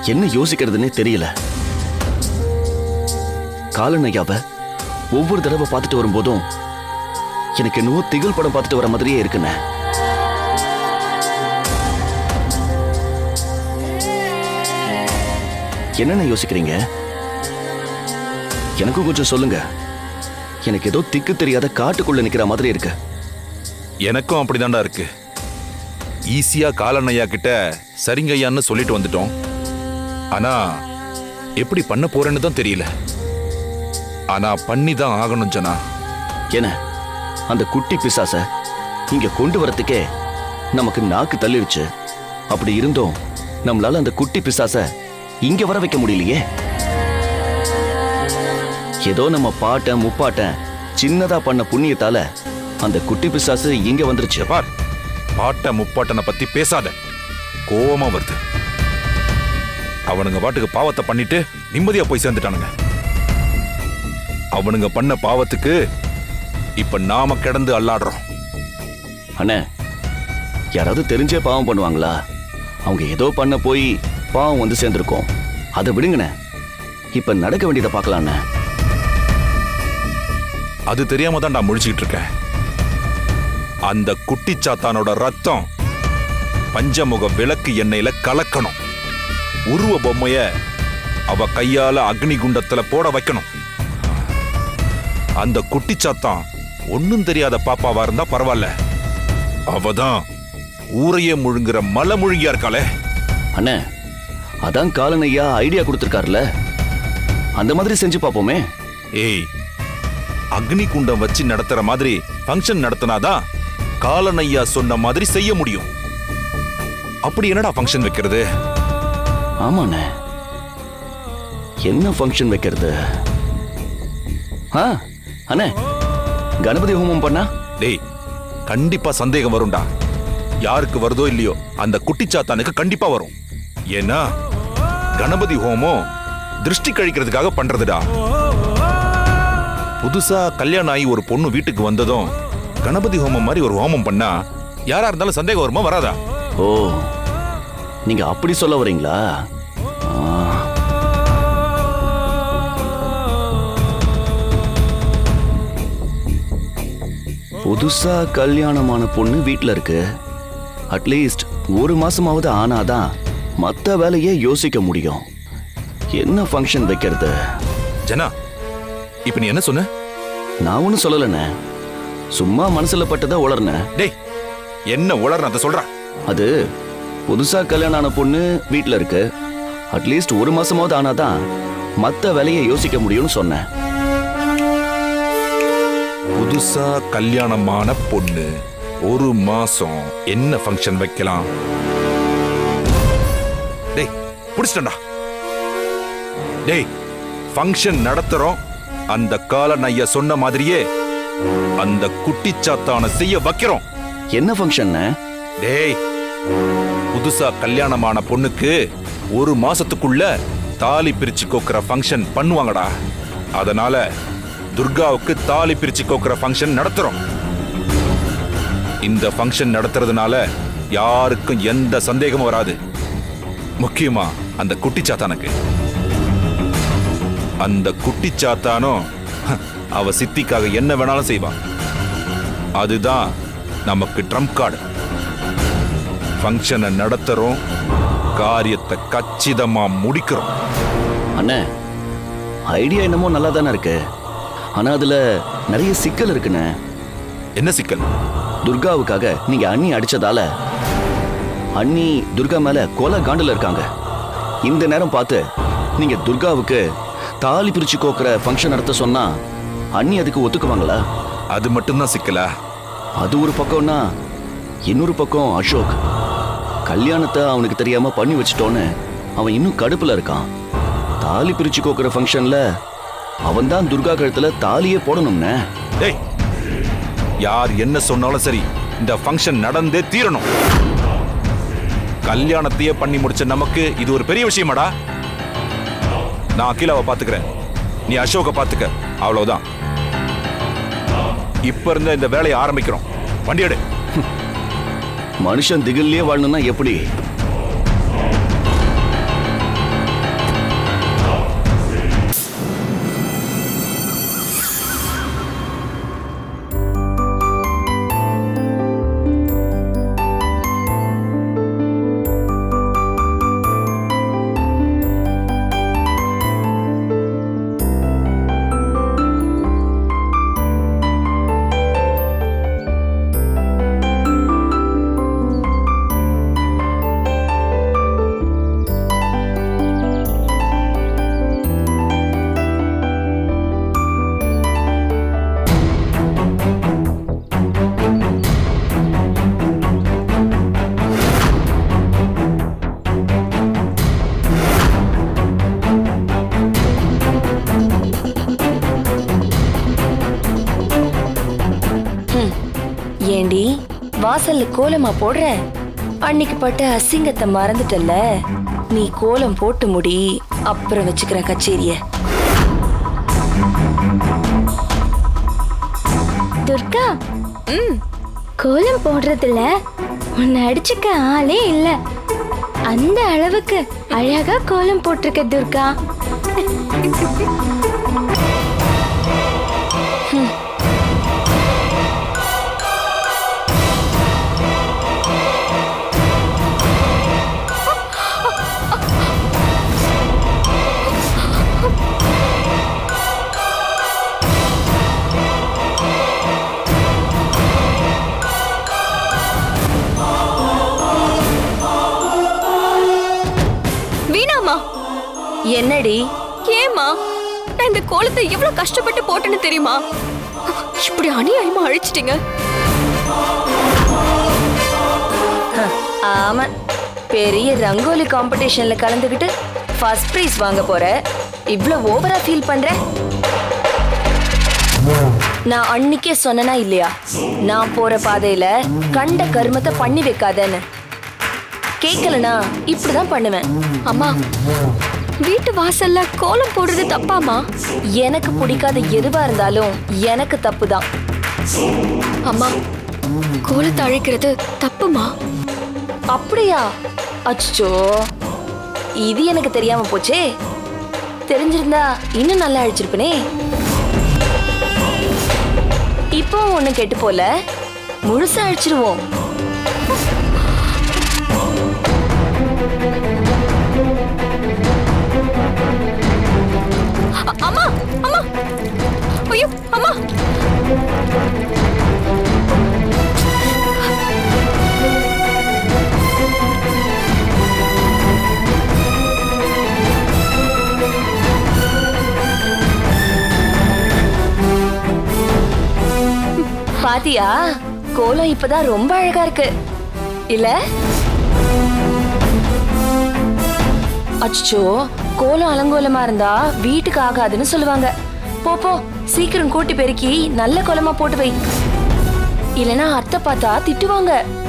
என்ன யோசிக்கிறதுனே தெரியல காலனையாவ ஒவ்வொரு தடவை பார்த்துட்டு வரும்போதும் எனக்கு என்னவோ திகில் படம் பார்த்துட்டு வர மாதிரியே இருக்குண்ணே என்னென்ன யோசிக்கிறீங்க எனக்கும் கொஞ்சம் சொல்லுங்க எனக்கு ஏதோ திக்கு தெரியாத காட்டுக்குள்ள நிக்கிற மாதிரி இருக்கு எனக்கும் அப்படிதான்டா இருக்கு ஈஸியா காலண்ணையா கிட்ட சரிங்க ஐயான்னு சொல்லிட்டு வந்துட்டோம் ஆனா எப்படி பண்ண போறேன்னு தான் தெரியல ஆனா பண்ணி தான் ஆகணும் ஜனா என்ன அந்த குட்டி பிசாச இங்க கொண்டு வரதுக்கே நமக்கு நாக்கு தள்ளிடுச்சு அப்படி இருந்தும் நம்மளால அந்த குட்டி பிசாச இங்க வர வைக்க முடியலையே ஏதோ நம்ம பாட்டன் முப்பாட்டன் சின்னதா பண்ண புண்ணியத்தால அந்த குட்டி பிசாசு இங்க வந்துருச்சு பார் பாட்ட முப்பாட்டனை பத்தி பேசாத கோவமா வருது அவனுங்க பாட்டுக்கு பாவத்தை பண்ணிட்டு நிம்மதியா போய் சேர்ந்துட்டானுங்க அவனுங்க பண்ண பாவத்துக்கு இப்ப நாம கிடந்து அல்லாடுறோம் அண்ணே யாராவது தெரிஞ்சே பாவம் பண்ணுவாங்களா அவங்க ஏதோ பண்ண போய் பாவம் வந்து சேர்ந்துருக்கோம் அதை விடுங்கண்ணே இப்ப நடக்க வேண்டியதை பார்க்கலாண்ணே அது தெரியாம தான் நான் முழிச்சுக்கிட்டு இருக்கேன் அந்த குட்டிச்சாத்தானோட ரத்தம் பஞ்சமுக விளக்கு எண்ணெயில கலக்கணும் உருவ பொம்மைய அவ கையால அக்னி குண்டத்துல போட வைக்கணும் அந்த குட்டிச்சாத்தான் ஒண்ணும் தெரியாத பாப்பாவா இருந்தா பரவாயில்ல அவதான் ஊரையே முழுங்குற மலை முழுங்கியா இருக்காளே அண்ணே அதான் காலனையா ஐடியா கொடுத்துருக்காருல அந்த மாதிரி செஞ்சு பார்ப்போமே ஏய் அக்னி குண்டம் வச்சு நடத்துற மாதிரி ஃபங்க்ஷன் நடத்தினாதான் காலனையா சொன்ன மாதிரி செய்ய முடியும் அப்படி என்னடா ஃபங்க்ஷன் வைக்கிறது ஆமாண்ணே என்ன ஃபங்க்ஷன் வைக்கிறது ஆ அண்ணே கணபதி ஹோமம் பண்ணா டேய் கண்டிப்பா சந்தேகம் வரும்டா யாருக்கு வருதோ இல்லையோ அந்த குட்டிச்சாத்தானுக்கு கண்டிப்பா வரும் ஏன்னா கணபதி ஹோமம் திருஷ்டி கழிக்கிறதுக்காக பண்றதுடா புதுசா கல்யாணம் ஆகி ஒரு பொண்ணு வீட்டுக்கு வந்ததும் கணபதி ஹோமம் மாதிரி ஒரு ஹோமம் பண்ணா யாரா இருந்தாலும் சந்தேகம் வருமா வராதா ஓ நீங்க அப்படி சொல்ல வரீங்களா ஆ, புதுசா கல்யாணமான பொண்ணு வீட்ல இருக்கு அட்லீஸ்ட் ஒரு மாசமாவது ஆனாதான் மத்த வேலையை யோசிக்க முடியும் என்ன ஃபங்க்ஷன் வைக்கிறது ஜனா இப்ப நீ என்ன சொன்ன நான் ஒன்றும் சொல்லலைண்ணே சும்மா மனசுல பட்டதா உளர்னேன் டேய் என்ன உளர்ன அதை சொல்றா அது புதுசா கல்யாணம் ஆன பொண்ணு வீட்ல இருக்கு அட்லீஸ்ட் ஒரு மாசமாவது ஆனாதான் மத்த வேலையை யோசிக்க முடியும்னு சொன்னேன் புதுசா கல்யாணமான பொண்ணு ஒரு மாசம் என்ன ஃபங்க்ஷன் வைக்கலாம் டேய் புடிச்சிட்டா டேய் ஃபங்க்ஷன் நடத்துறோம் அந்த கால ஐயா சொன்ன மாதிரியே அந்த குட்டிச்சாத்தான செய்ய வைக்கிறோம் என்ன ஃபங்க்ஷன் டேய் புதுசா கல்யாணமான பொண்ணுக்கு ஒரு மாசத்துக்குள்ள தாலி பிரிச்சு கோக்குற ஃபங்க்ஷன் பண்ணுவாங்கடா அதனால துர்காவுக்கு தாலி பிரிச்சு கோக்குற ஃபங்க்ஷன் நடத்துறோம் இந்த ஃபங்க்ஷன் நடத்துறதுனால யாருக்கும் எந்த சந்தேகமும் வராது முக்கியமா அந்த குட்டிச்சாத்தானுக்கு அந்த குட்டிச்சாத்தானும் ஹ, அவ சித்திக்காக என்ன வேணாலும் செய்வான் அதுதான் நமக்கு ட்ரம்ப் கார்டு ஃபங்க்ஷனை நடத்துறோம் காரியத்தை கச்சிதமா முடிக்கிறோம் அண்ணே ஐடியா என்னமோ நல்லா தானே இருக்கு ஆனா அதுல நிறைய சிக்கல் இருக்குண்ணே என்ன சிக்கல் துர்காவுக்காக நீங்க அண்ணி அடிச்சதால அண்ணி துர்கா மேல கொலை காண்டுல இருக்காங்க இந்த நேரம் பார்த்து நீங்க துர்காவுக்கு தாலி பிரிச்சு கோக்குற ஃபங்க்ஷன் நடத்த சொன்னா அண்ணி அதுக்கு ஒத்துக்குவாங்களா அது மட்டும்தான் சிக்கலா அது ஒரு பக்கம்னா இன்னொரு பக்கம் அசோக் கல்யாணத்தை அவனுக்கு தெரியாம பண்ணி வச்சிட்டோன்னு அவன் இன்னும் கடுப்புல இருக்கான் தாலி பிரிச்சு கோக்குற ஃபங்க்ஷன்ல அவன் தான் துர்கா கழுத்துல தாலியே போடணும்னே டேய் யார் என்ன சொன்னாலும் சரி இந்த ஃபங்க்ஷன் நடந்தே தீரணும் கல்யாணத்தையே பண்ணி முடிச்ச நமக்கு இது ஒரு பெரிய விஷயமாடா நான் அகிலாவை பாத்துக்கிறேன் நீ அசோக பாத்துக்க அவ்வளவுதான் இப்ப இருந்த இந்த வேலையை ஆரம்பிக்கிறோம் வண்டி எடு மனுஷன் திகில்லையே வாழணும்னா எப்படி ஏண்டி வாசல்ல கோலமா போடுற அன்னைக்கு பட்ட அசிங்கத்தை மறந்துட்டல்ல நீ கோலம் போட்டு முடி அப்புறம் வச்சுக்கிறேன் கச்சேரிய துர்கா ம் கோலம் போடுறதுல உன்னை அடிச்சுக்க ஆளே இல்ல அந்த அளவுக்கு அழகா கோலம் போட்டிருக்க துர்கா வீணாமா என்னடி ஏமா நான் இந்த கோலத்தை எவ்வளவு கஷ்டப்பட்டு போட்டேன்னு தெரியுமா இப்படி அநியாயமா அழிச்சிட்டீங்க ஹ, ஆமா பெரிய ரங்கோலி காம்படிஷன்ல கலந்துக்கிட்டு ஃபர்ஸ்ட் பிரைஸ் வாங்க போற இவ்ளோ ஓவரா ஃபீல் பண்ற நான் அன்னிக்கே சொன்னனா இல்லையா நான் போற பாதையில கண்ட கருமத்தை பண்ணி வைக்காதேன்னு கேட்கலனா இப்படிதான் பண்ணுவேன் அம்மா வீட்டு வாசல்ல கோலம் போடுறது தப்பாமா எனக்கு பிடிக்காத எதுவா இருந்தாலும் எனக்கு தப்பு தான் அம்மா கோலத்தை அழிக்கிறது தப்புமா அப்படியா அச்சோ இது எனக்கு தெரியாம போச்சே தெரிஞ்சிருந்தா இன்னும் நல்லா அழிச்சிருப்பனே இப்போ ஒண்ணு கெட்டு போல முழுசா அழிச்சிருவோம் அ- அம்மா அம்மா ஐயோ அம்மா பாத்தியா கோலம் இப்பதான் ரொம்ப அழகா இருக்கு இல்ல அச்சோ கோலம் அலங்கோலமா இருந்தா வீட்டுக்கு ஆகாதுன்னு சொல்லுவாங்க போ போ சீக்கிரம் கூட்டி பெருக்கி நல்ல கோலமா போட்டு வை இல்லனா அத்தை பார்த்தா திட்டுவாங்க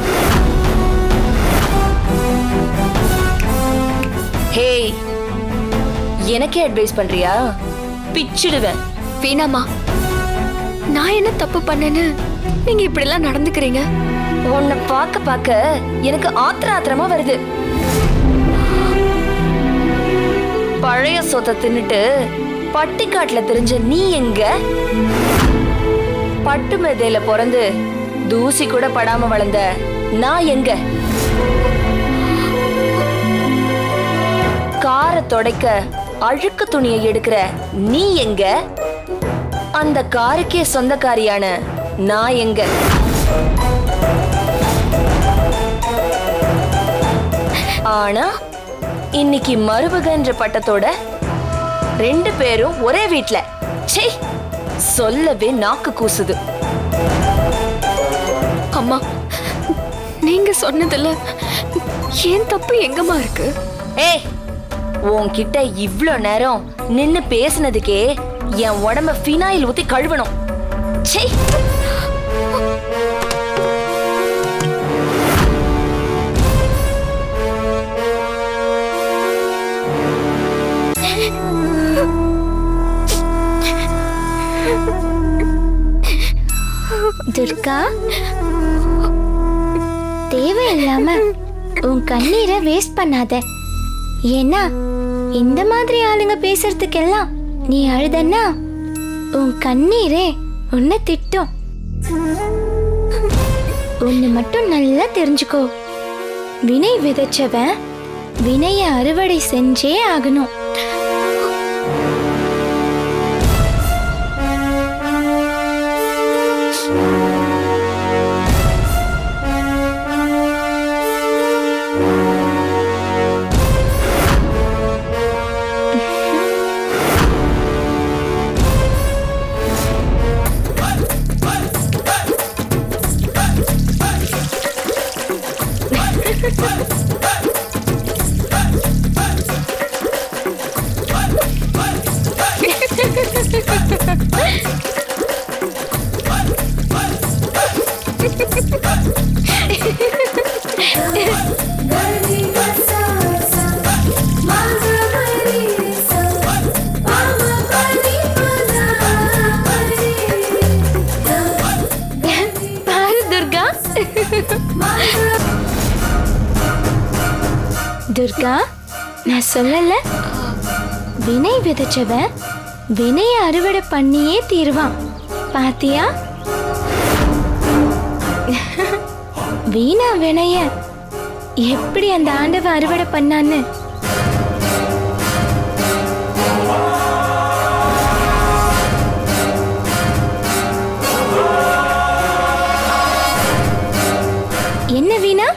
ஹேய் எனக்கே அட்வைஸ் பண்றியா பிச்சிடுவேன் வீணாமா நான் என்ன தப்பு பண்ணேன்னு நீங்க இப்படி எல்லாம் நடந்துக்கிறீங்க உன்னை பார்க்க பார்க்க எனக்கு ஆத்திர ஆத்திரமா வருது பழைய சொத்தை தின்னுட்டு பட்டிக்காட்டுல தெரிஞ்ச நீ எங்க பட்டு மெதையில பிறந்து தூசி கூட படாம வளர்ந்த நான் எங்க காரை தொடைக்க அழுக்கு துணியை எடுக்கிற நீ எங்க அந்த காருக்கே சொந்தக்காரியான நான் எங்க ஆனா இன்னைக்கு மருமகன்ற பட்டத்தோட ரெண்டு பேரும் ஒரே வீட்ல ச்சே சொல்லவே நாக்கு கூசுது அம்மா நீங்க சொன்னதுல ஏன் தப்பு எங்கம்மா இருக்கு ஏய் உன்கிட்ட இவ்ளோ நேரம் நின்னு பேசுனதுக்கே என் உடம்ப ஃபினாயில் ஊத்தி கழுவணும் ச்சே துர்கா தேவையில்லாம உன் கண்ணீரை வேஸ்ட் பண்ணாத ஏன்னா இந்த மாதிரி ஆளுங்க பேசுறதுக்கெல்லாம் நீ அழுதன்னா உன் கண்ணீரே உன்னை திட்டும் ஒன்னு மட்டும் நல்லா தெரிஞ்சுக்கோ வினை விதைச்சவன் வினைய அறுவடை செஞ்சே ஆகணும் துர்கா நான் சொல்லல வினை விதைச்சவன் வினைய அறுவடை பண்ணியே தீருவான் பாத்தியா வீணா வினைய எப்படி அந்த ஆண்டவன் அறுவடை பண்ணான்னு என்ன வீணா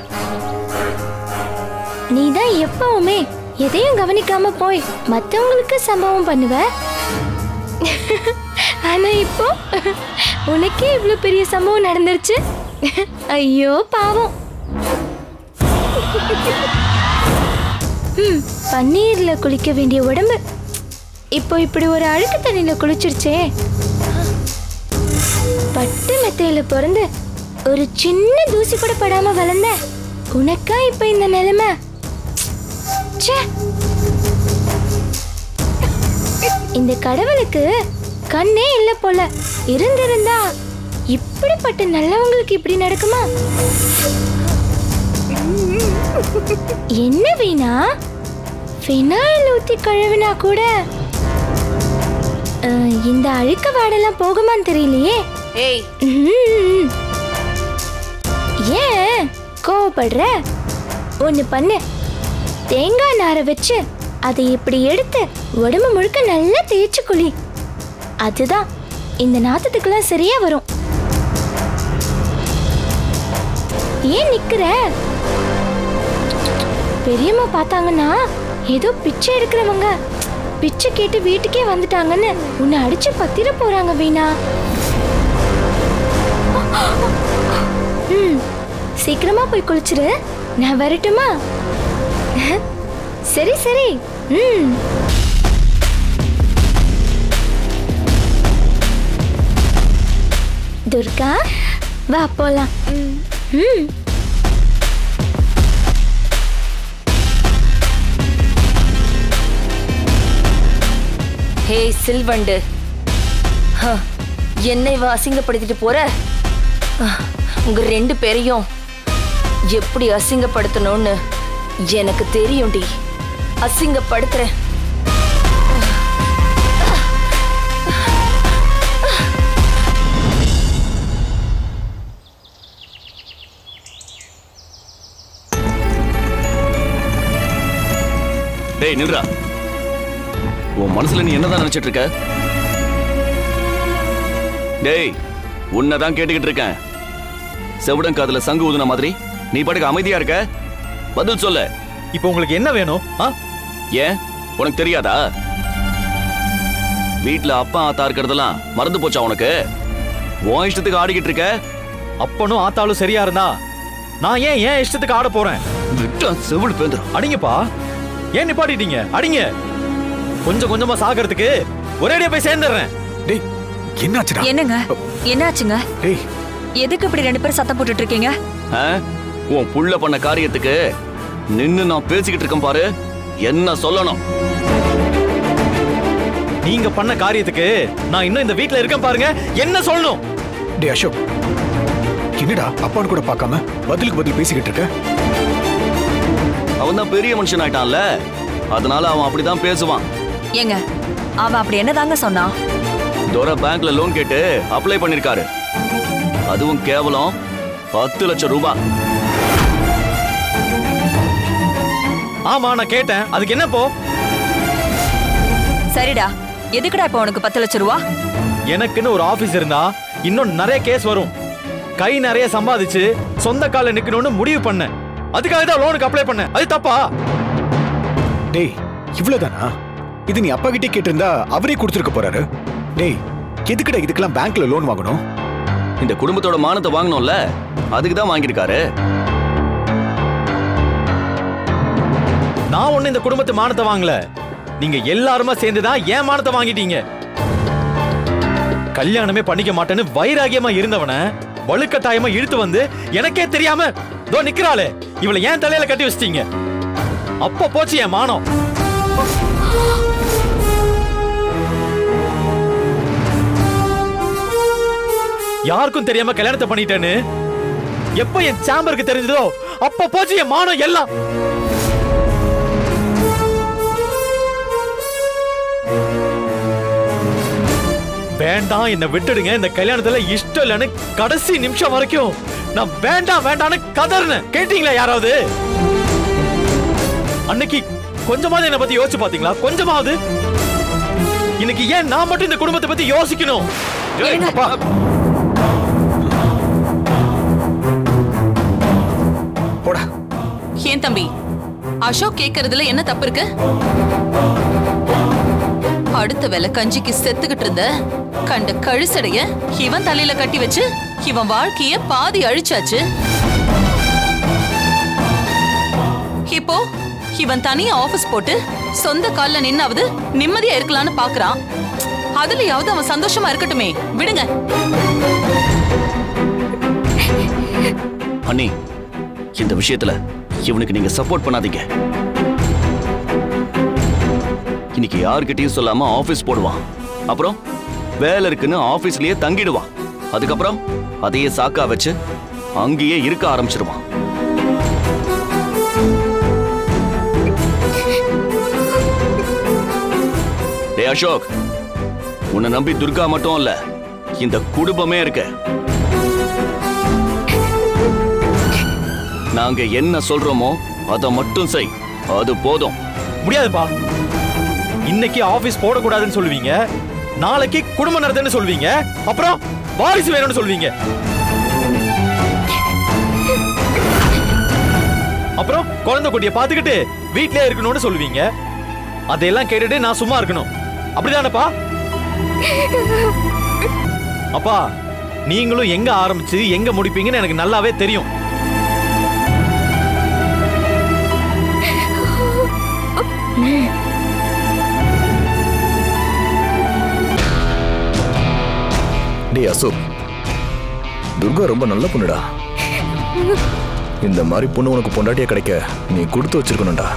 நீதான் எப்பவுமே எதையும் கவனிக்காம போய் மத்தவங்களுக்கு சம்பவம் பண்ணுவ ஆனா இப்போ உனக்கே இவ்வளவு பெரிய சம்பவம் நடந்துருச்சு ஐயோ பாவம் ம், பன்னீர்ல குளிக்க வேண்டிய உடம்பு இப்போ இப்படி ஒரு அழுக்கு தண்ணியில குளிச்சிருச்சே பட்டு மெத்தையில பிறந்து ஒரு சின்ன தூசி கூட படாம வளர்ந்த உனக்கா இப்ப இந்த நிலைமை ச்சே. இந்த கடவுளுக்கு கண்ணே இல்ல போல இருந்திருந்தா இப்படிப்பட்ட நல்லவங்களுக்கு இப்படி நடக்குமா என்ன வீணா ஃபினாயில் ஊத்தி கழுவினா கூட அஹ், இந்த அழுக்க வாடெல்லாம் போகுமான்னு தெரியலையே ஏய் ம்ம். ஏன் கோவப்படுற ஒன்று பண்ணு தேங்காய் நாரை வச்சு அதை இப்படி எடுத்து உடம்பு முழுக்க நல்லா தேய்ச்சி குளி அதுதான் இந்த நாத்தத்துக்கெல்லாம் சரியா வரும் ஏன் நிக்கிற பெரியம்மா பார்த்தாங்கன்னா ஏதோ பிச்சை எடுக்கிறவங்க பிச்சை கேட்டு வீட்டுக்கே வந்துட்டாங்கன்னு உன்னை அடிச்சு பத்திர போறாங்க வீணா ம் சீக்கிரமா போய் குளிச்சிரு நான் வரட்டுமா சரி சரி ம் துர்கா வா போலாம் ம் ஹே சில்வண்டு ஹ, என்னை இவ அசிங்கப்படுத்திட்டு போற அஹ், உங்க ரெண்டு பேரையும் எப்படி அசிங்கப்படுத்தணும்னு எனக்கு தெரியும்டி அசிங்கப்படுத்துறேன் டேய் நில்றா உன் மனசுல நீ என்னதான் நினைச்சிட்டு இருக்க டேய் உன்னைதான் கேட்டுக்கிட்டு இருக்கேன் செவிடன் காதுல சங்கு ஊதுன மாதிரி நீ பாட்டுக்கு அமைதியா இருக்க பதில் சொல்ல இப்போ உங்களுக்கு என்ன வேணும் ஆ ஏன் உனக்கு தெரியாதா வீட்ல அப்பா ஆத்தா இருக்கிறதெல்லாம் மறந்து போச்சா உனக்கு உன் இஷ்டத்துக்கு ஆடிக்கிட்டு இருக்க அப்பனும் ஆத்தாலும் சரியா இருந்தா நான் ஏன் ஏன் இஷ்டத்துக்கு ஆட போறேன் விட்டா செவிடு பேந்துரும் அடிங்கப்பா ஏன் நிப்பாட்டிட்டீங்க அடிங்க கொஞ்சம் கொஞ்சமா சாகிறதுக்கு ஒரேடியா போய் சேர்ந்துடுறேன் டேய் என்னாச்சுடா என்னங்க என்னாச்சுங்க டேய் எதுக்கு இப்படி ரெண்டு பேரும் சத்தம் போட்டுட்டு இருக்கீங்க ஆ? உன் புள்ள பண்ண காரியத்துக்கு நின்னு நான் பேசிக்கிட்டு இருக்கேன் பாரு என்ன சொல்லணும் நீங்க பண்ண காரியத்துக்கு நான் இன்னும் இந்த வீட்ல இருக்கேன் பாருங்க என்ன சொல்லணும் டே அசோக் என்னடா அப்பான்னு கூட பார்க்காம பதிலுக்கு பதில் பேசிக்கிட்டு இருக்க அவன் தான் பெரிய மனுஷன் ஆயிட்டான்ல அதனால அவன் அப்படிதான் பேசுவான் ஏங்க அவன் அப்படி என்னதாங்க சொன்னான் தோரா பேங்க்ல லோன் கேட்டு அப்ளை பண்ணிருக்காரு அதுவும் கேவலம் பத்து லட்சம் ரூபாய் ஆமா நான் கேட்டேன் அதுக்கு என்ன போ சரிடா எதுக்குடா இப்போ உனக்கு பத்து லட்சம் ரூபா எனக்குன்னு ஒரு ஆபீஸ் இருந்தா இன்னும் நிறைய கேஸ் வரும் கை நிறைய சம்பாதிச்சு சொந்த கால நிக்கணும்னு முடிவு பண்ணேன் அதுக்காக தான் லோனுக்கு அப்ளை பண்ணேன் அது தப்பா டேய் இவ்வளவுதானா இது நீ அப்பா கிட்டே கேட்டிருந்தா அவரே கொடுத்துருக்க போறாரு டேய் எதுக்குடா இதுக்கெல்லாம் பேங்க்ல லோன் வாங்கணும் இந்த குடும்பத்தோட மானத்தை வாங்கணும்ல அதுக்கு தான் வாங்கியிருக்காரு நான் ஒண்ணு இந்த குடும்பத்து மானத்தை வாங்கல நீங்க எல்லாருமா சேர்ந்து தான் ஏன் மானத்தை வாங்கிட்டீங்க கல்யாணமே பண்ணிக்க மாட்டேன்னு வைராகியமா இருந்தவன வலுக்கட்டாயமா இழுத்து வந்து எனக்கே தெரியாம தோ நிக்கிறாளே இவளை ஏன் தலையில கட்டி வச்சிட்டீங்க அப்ப போச்சு என் மானம் யாருக்கும் தெரியாம கல்யாணத்தை பண்ணிட்டேன்னு எப்ப என் சாம்பருக்கு தெரிஞ்சதோ அப்ப போச்சு என் மானம் எல்லாம் வேண்டாம் என்னை விட்டுடுங்க இந்த கல்யாணத்துல இஷ்டம் இல்லைன்னு கடைசி நிமிஷம் வரைக்கும் நான் வேண்டாம் வேண்டாம்னு கதறினேன் கேட்டீங்களா யாராவது அன்னைக்கு கொஞ்சமாவது என்னை பத்தி யோசிச்சு பாத்தீங்களா கொஞ்சமாவது இன்னைக்கு ஏன் நான் மட்டும் இந்த குடும்பத்தை பத்தி யோசிக்கணும் ஏய், அப்பா போடா ஏன் தம்பி அசோக் கேக்குறதுல என்ன தப்பு இருக்கு அடுத்த வேலை கஞ்சிக்கு செத்துக்கிட்டு இருந்த கண்ட கழுசடைய இவன் தலையில கட்டி வச்சு இவன் வாழ்க்கைய பாதி அழிச்சாச்சு இப்போ இவன் தனியா ஆபீஸ் போட்டு சொந்த கால்ல நின்னாவது நிம்மதியா இருக்கலாம்னு பாக்குறான் அதுலயாவது அவன் சந்தோஷமா இருக்கட்டுமே விடுங்க அண்ணி இந்த விஷயத்துல இவனுக்கு நீங்க சப்போர்ட் பண்ணாதீங்க இன்னைக்கு யார்கிட்டயும் சொல்லாம ஆபீஸ் போடுவான் அப்புறம் வேலை இருக்குன்னு ஆபீஸ்லயே தங்கிடுவான் அதுக்கப்புறம் அதையே சாக்கா வச்சு அங்கேயே இருக்க ஆரம்பிச்சிருவான் டே அசோக் உன்னை நம்பி துர்கா மட்டும் இல்ல இந்த குடும்பமே இருக்கு நாங்க என்ன சொல்றோமோ அதை மட்டும் செய் அது போதும் முடியாதுப்பா இன்னைக்கு ஆபீஸ் போடக்கூடாதுன்னு சொல்லுவீங்க நாளைக்கு குடும்பம் நடத்துன்னு சொல்லுவீங்க அப்புறம் வாரிசு வேணும்னு சொல்லுவீங்க அப்புறம் குழந்தை குட்டியை பார்த்துக்கிட்டு வீட்லயே இருக்கணும்னு சொல்லுவீங்க அதையெல்லாம் கேட்டுட்டு நான் சும்மா இருக்கணும் அப்படிதானப்பா அப்பா நீங்களும் எங்க ஆரம்பிச்சு எங்க முடிப்பீங்கன்னு எனக்கு நல்லாவே தெரியும் டேய் அசோக் துர்கா ரொம்ப நல்ல பொண்ணுடா இந்த மாதிரி பொண்ணு உனக்கு பொண்டாட்டியா கிடைக்க நீ கொடுத்து வச்சிருக்கணும்டா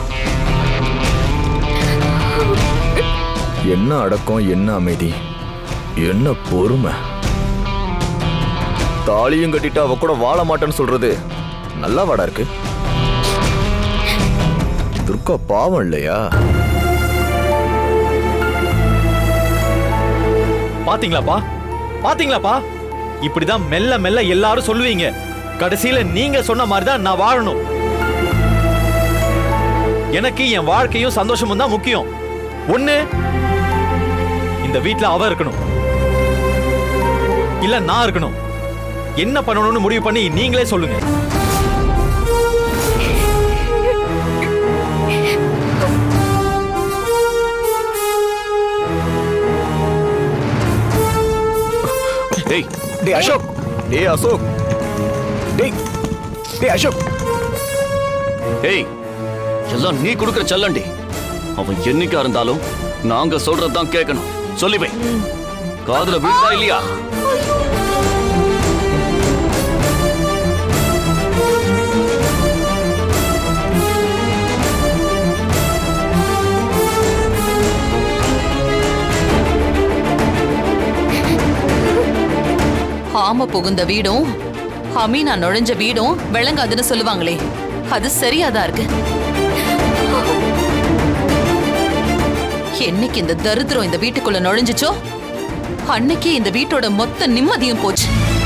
என்ன அடக்கம் என்ன அமைதி என்ன பொறுமை தாலியும் கட்டிட்டு அவ கூட வாழ மாட்டேன்னு சொல்றது நல்லா வாடா இருக்கு துர்கா பாவம் இல்லையா பாத்தீங்களாப்பா பாத்தீங்களாப்பா இப்படிதான் மெல்ல மெல்ல எல்லாரும் சொல்லுவீங்க கடைசியில நீங்க சொன்ன மாதிரி தான் நான் வாழணும் எனக்கு என் வாழ்க்கையும் சந்தோஷமும் தான் முக்கியம் ஒண்ணு இந்த வீட்ல அவ இருக்கணும் இல்ல நான் இருக்கணும் என்ன பண்ணணும்னு முடிவு பண்ணி நீங்களே சொல்லுங்க டேய் டேய் அசோக் டேய் அசோக் டேய் டேய் அசோக் டேய் எல்லாம் நீ கொடுக்குற செல்லண்டி அவன் என்னைக்கா இருந்தாலும் நாங்க சொல்றதுதான் கேட்கணும் சொல்லி வை காதுல விழுதா இல்லையா ஆம புகுந்த வீடும் அமீனா நுழைஞ்ச வீடும் விளங்காதுன்னு சொல்லுவாங்களே அது சரியாதான் இருக்கு என்னைக்கு இந்த தரித்திரம் இந்த வீட்டுக்குள்ள நுழைஞ்சுச்சோ அன்னைக்கே இந்த வீட்டோட மொத்த நிம்மதியும் போச்சு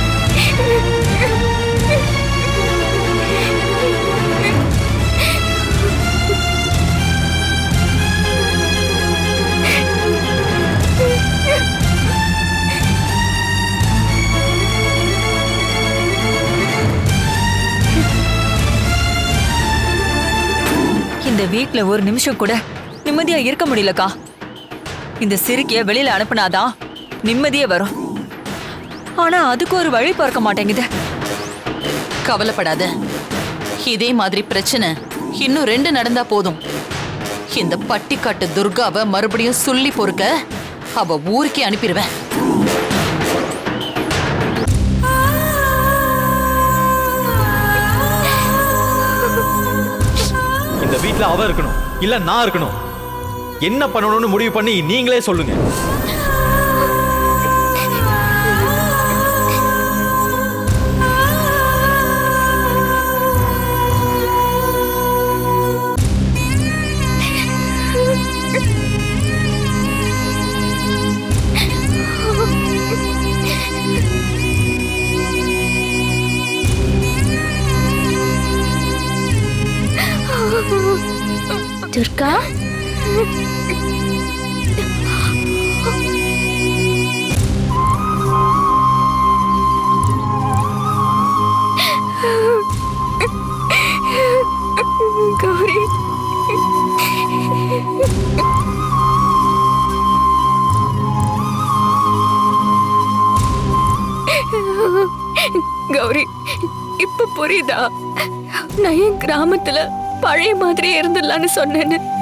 இந்த வீட்ல ஒரு நிமிஷம் கூட நிம்மதியா இருக்க முடியலக்கா இந்த சிறுக்கிய வெளியில அனுப்புனாதான் நிம்மதியே வரும் ஆனா அதுக்கு ஒரு வழி பார்க்க மாட்டேங்குது கவலைப்படாத இதே மாதிரி பிரச்சனை இன்னும் ரெண்டு நடந்தா போதும் இந்த பட்டிக்காட்டு துர்காவை மறுபடியும் சொல்லி பொறுக்க அவ ஊருக்கே அனுப்பிடுவேன் இந்த வீட்ல அவ இருக்கணும் இல்ல நான் இருக்கணும் என்ன பண்ணணும்னு முடிவு பண்ணி நீங்களே சொல்லுங்க Ah! துர்கா கௌரி கௌரி இப்ப புரியுதா நான் என் கிராமத்துல பழைய மாதிரியே இருந்துடலான்னு சொன்னேன்னு